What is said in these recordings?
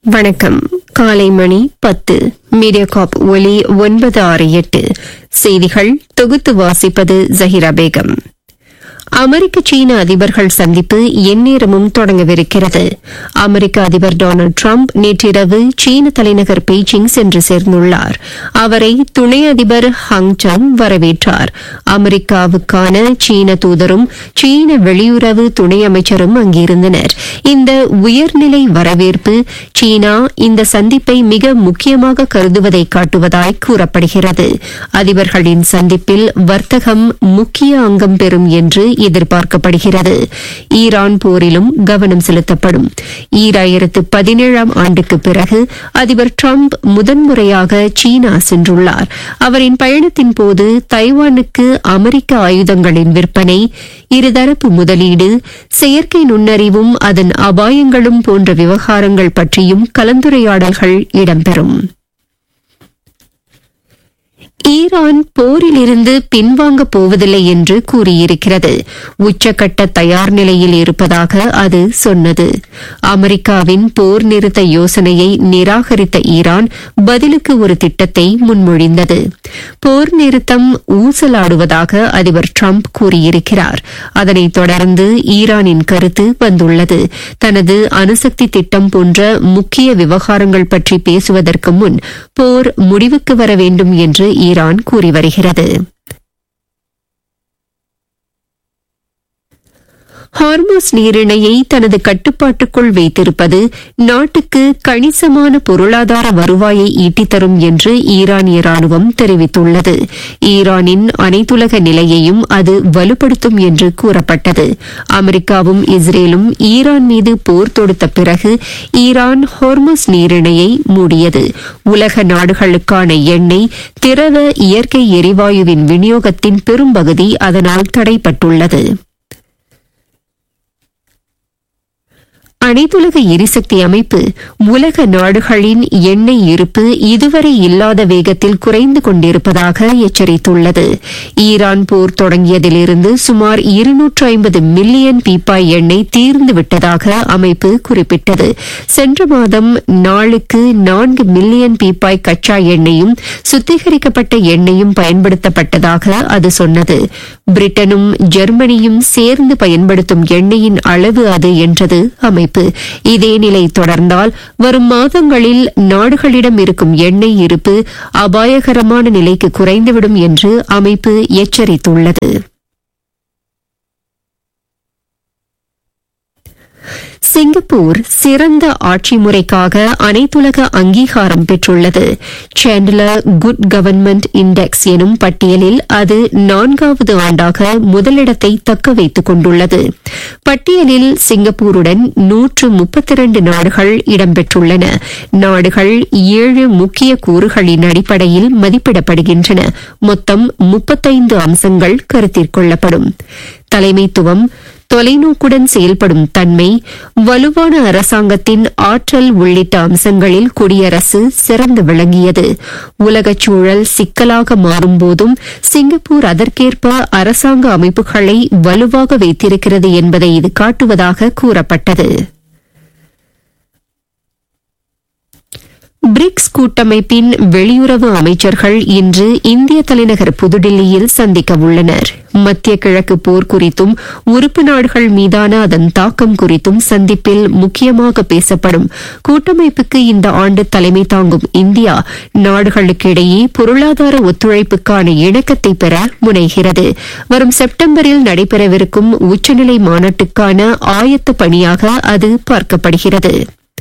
வணக்கம் காலை மணி பத்து மீடியாகாப் ஒலி ஒன்பது ஆறு எட்டு செய்திகள் தொகுத்து வாசிப்பது ஜஹிரா பேகம் அமெரிக்க சீன அதிபர்கள் சந்திப்பு எந்நேரமும் தொடங்கவிருக்கிறது அமெரிக்க அதிபர் டொனால்டு டிரம்ப் நேற்றிரவு சீன தலைநகர் பெய்ஜிங் சென்று சேர்ந்துள்ளார் அவரை துணை அதிபர் ஹங் சங் வரவேற்றார் அமெரிக்காவுக்கான சீன தூதரும் சீன வெளியுறவு துணை அமைச்சரும் அங்கிருந்தனர் இந்த உயர்நிலை வரவேற்பு சீனா இந்த சந்திப்பை மிக முக்கியமாக கருதுவதை காட்டுவதாய் கூறப்படுகிறது அதிபர்களின் சந்திப்பில் வர்த்தகம் முக்கிய அங்கம் பெறும் என்று எதிர்பார்க்கப்படுகிறது ஈரான் போரிலும் கவனம் செலுத்தப்படும் ஈராயிரத்து பதினேழாம் ஆண்டுக்கு பிறகு அதிபர் டிரம்ப் முதன்முறையாக சீனா சென்றுள்ளார் அவரின் பயணத்தின் போது தைவானுக்கு அமெரிக்க ஆயுதங்களின் விற்பனை இருதரப்பு முதலீடு செயற்கை நுண்ணறிவும் அதன் அபாயங்களும் போன்ற விவகாரங்கள் பற்றியும் கலந்துரையாடல்கள் இடம்பெறும் ஈரான் போரிலிருந்து பின்வாங்கப் போவதில்லை என்று கூறியிருக்கிறது உச்சக்கட்ட தயார் நிலையில் இருப்பதாக அது சொன்னது அமெரிக்காவின் போர் நிறுத்த யோசனையை நிராகரித்த ஈரான் பதிலுக்கு ஒரு திட்டத்தை முன்மொழிந்தது போர் நிறுத்தம் ஊசலாடுவதாக அதிபர் டிரம்ப் கூறியிருக்கிறார் அதனைத் தொடர்ந்து ஈரானின் கருத்து வந்துள்ளது தனது அணுசக்தி திட்டம் போன்ற முக்கிய விவகாரங்கள் பற்றி பேசுவதற்கு முன் போர் முடிவுக்கு வர வேண்டும் என்று ஈரான் கூறி வருகிறது ஹார்மோஸ் நீரிணையை தனது கட்டுப்பாட்டுக்குள் வைத்திருப்பது நாட்டுக்கு கணிசமான பொருளாதார வருவாயை ஈட்டித்தரும் என்று ஈரானிய ராணுவம் தெரிவித்துள்ளது ஈரானின் அனைத்துலக நிலையையும் அது வலுப்படுத்தும் என்று கூறப்பட்டது அமெரிக்காவும் இஸ்ரேலும் ஈரான் மீது போர் தொடுத்த பிறகு ஈரான் ஹார்மோஸ் நீரிணையை மூடியது உலக நாடுகளுக்கான எண்ணெய் திரவ இயற்கை எரிவாயுவின் விநியோகத்தின் பெரும்பகுதி அதனால் தடைப்பட்டுள்ளது அனைத்துலக எரிசக்தி அமைப்பு உலக நாடுகளின் எண்ணெய் இருப்பு இதுவரை இல்லாத வேகத்தில் குறைந்து கொண்டிருப்பதாக எச்சரித்துள்ளது ஈரான் போர் தொடங்கியதிலிருந்து சுமார் இருநூற்று ஐம்பது மில்லியன் பீப்பாய் எண்ணெய் தீர்ந்து விட்டதாக அமைப்பு குறிப்பிட்டது சென்ற மாதம் நாளுக்கு நான்கு மில்லியன் பீப்பாய் கச்சா எண்ணெயும் சுத்திகரிக்கப்பட்ட எண்ணெயும் பயன்படுத்தப்பட்டதாக அது சொன்னது பிரிட்டனும் ஜெர்மனியும் சேர்ந்து பயன்படுத்தும் எண்ணெயின் அளவு அது என்றது அமைப்பு அமைப்பு இதே நிலை தொடர்ந்தால் வரும் மாதங்களில் நாடுகளிடம் இருக்கும் எண்ணெய் இருப்பு அபாயகரமான நிலைக்கு குறைந்துவிடும் என்று அமைப்பு எச்சரித்துள்ளது சிங்கப்பூர் சிறந்த ஆட்சி முறைக்காக அனைத்துலக அங்கீகாரம் பெற்றுள்ளது சேண்டலர் குட் கவர்ன்மெண்ட் இண்டெக்ஸ் எனும் பட்டியலில் அது நான்காவது ஆண்டாக முதலிடத்தை தக்க வைத்துக் கொண்டுள்ளது பட்டியலில் சிங்கப்பூருடன் நூற்று முப்பத்தி இரண்டு நாடுகள் இடம்பெற்றுள்ளன நாடுகள் ஏழு முக்கிய கூறுகளின் அடிப்படையில் மதிப்பிடப்படுகின்றன மொத்தம் முப்பத்தைந்து அம்சங்கள் கருத்தில் கொள்ளப்படும் தலைமைத்துவம் தொலைநோக்குடன் செயல்படும் தன்மை வலுவான அரசாங்கத்தின் ஆற்றல் உள்ளிட்ட அம்சங்களில் குடியரசு சிறந்து விளங்கியது உலகச் சூழல் சிக்கலாக மாறும்போதும் சிங்கப்பூர் அதற்கேற்ப அரசாங்க அமைப்புகளை வலுவாக வைத்திருக்கிறது என்பதை இது காட்டுவதாக கூறப்பட்டது பிரிக்ஸ் கூட்டமைப்பின் வெளியுறவு அமைச்சர்கள் இன்று இந்திய தலைநகர் புதுடில்லியில் சந்திக்க உள்ளனர் மத்திய கிழக்கு போர் குறித்தும் உறுப்பு நாடுகள் மீதான அதன் தாக்கம் குறித்தும் சந்திப்பில் முக்கியமாக பேசப்படும் கூட்டமைப்புக்கு இந்த ஆண்டு தலைமை தாங்கும் இந்தியா நாடுகளுக்கிடையே பொருளாதார ஒத்துழைப்புக்கான இணக்கத்தை பெற முனைகிறது வரும் செப்டம்பரில் நடைபெறவிருக்கும் உச்சநிலை மாநாட்டுக்கான ஆயத்த பணியாக அது பார்க்கப்படுகிறது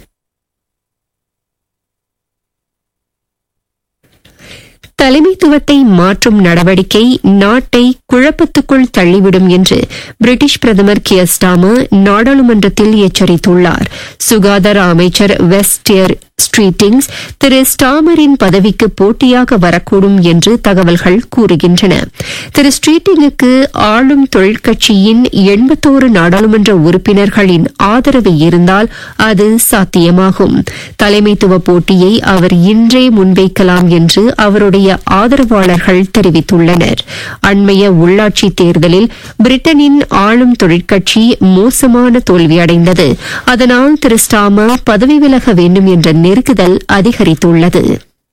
தலைமைத்துவத்தை மாற்றும் நடவடிக்கை நாட்டை குழப்பத்துக்குள் தள்ளிவிடும் என்று பிரிட்டிஷ் பிரதமர் கியர் ஸ்டாமர் நாடாளுமன்றத்தில் எச்சரித்துள்ளார் சுகாதார அமைச்சர் வெஸ்டியர் ஸ்ட்ரீட்டிங்ஸ் திரு ஸ்டாமரின் பதவிக்கு போட்டியாக வரக்கூடும் என்று தகவல்கள் கூறுகின்றன திரு ஸ்ட்ரீட்டிங்குக்கு ஆளும் தொழிற்கட்சியின் எண்பத்தோரு நாடாளுமன்ற உறுப்பினர்களின் ஆதரவு இருந்தால் அது சாத்தியமாகும் தலைமைத்துவ போட்டியை அவர் இன்றே முன்வைக்கலாம் என்று அவருடைய ஆதரவாளர்கள் தெரிவித்துள்ளனர் அண்மைய உள்ளாட்சி தேர்தலில் பிரிட்டனின் ஆளும் தொழிற்கட்சி மோசமான தோல்வியடைந்தது அதனால் திரு ஸ்டாமர் பதவி விலக வேண்டும் என்ற நெருக்குதல் அதிகரித்துள்ளது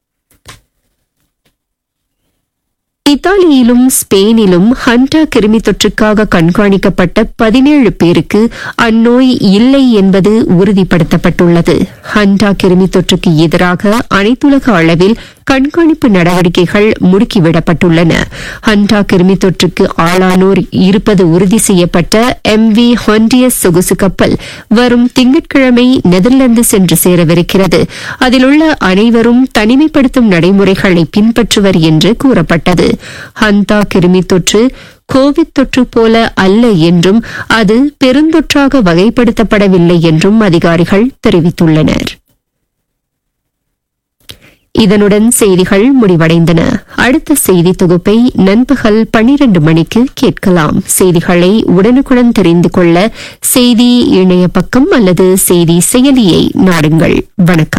இத்தாலியிலும் ஸ்பெயினிலும் ஹண்டா கிருமி தொற்றுக்காக கண்காணிக்கப்பட்ட பதினேழு பேருக்கு அந்நோய் இல்லை என்பது உறுதிப்படுத்தப்பட்டுள்ளது ஹண்டா கிருமி தொற்றுக்கு எதிராக அனைத்துலக அளவில் கண்காணிப்பு நடவடிக்கைகள் முடுக்கிவிடப்பட்டுள்ளன ஹண்டா கிருமி தொற்றுக்கு ஆளானோர் இருப்பது உறுதி செய்யப்பட்ட எம் வி ஹொண்டியஸ் சொகுசு கப்பல் வரும் திங்கட்கிழமை நெதர்லாந்து சென்று சேரவிருக்கிறது அதில் உள்ள அனைவரும் தனிமைப்படுத்தும் நடைமுறைகளை பின்பற்றுவர் என்று கூறப்பட்டது ஹந்தா கிருமி தொற்று கோவிட் தொற்று போல அல்ல என்றும் அது பெருந்தொற்றாக வகைப்படுத்தப்படவில்லை என்றும் அதிகாரிகள் தெரிவித்துள்ளனர் இதனுடன் செய்திகள் முடிவடைந்தன அடுத்த செய்தி தொகுப்பை நண்பகல் பன்னிரண்டு மணிக்கு கேட்கலாம் செய்திகளை உடனுக்குடன் தெரிந்து கொள்ள செய்தி இணைய பக்கம் அல்லது செய்தி செயலியை நாடுங்கள் வணக்கம்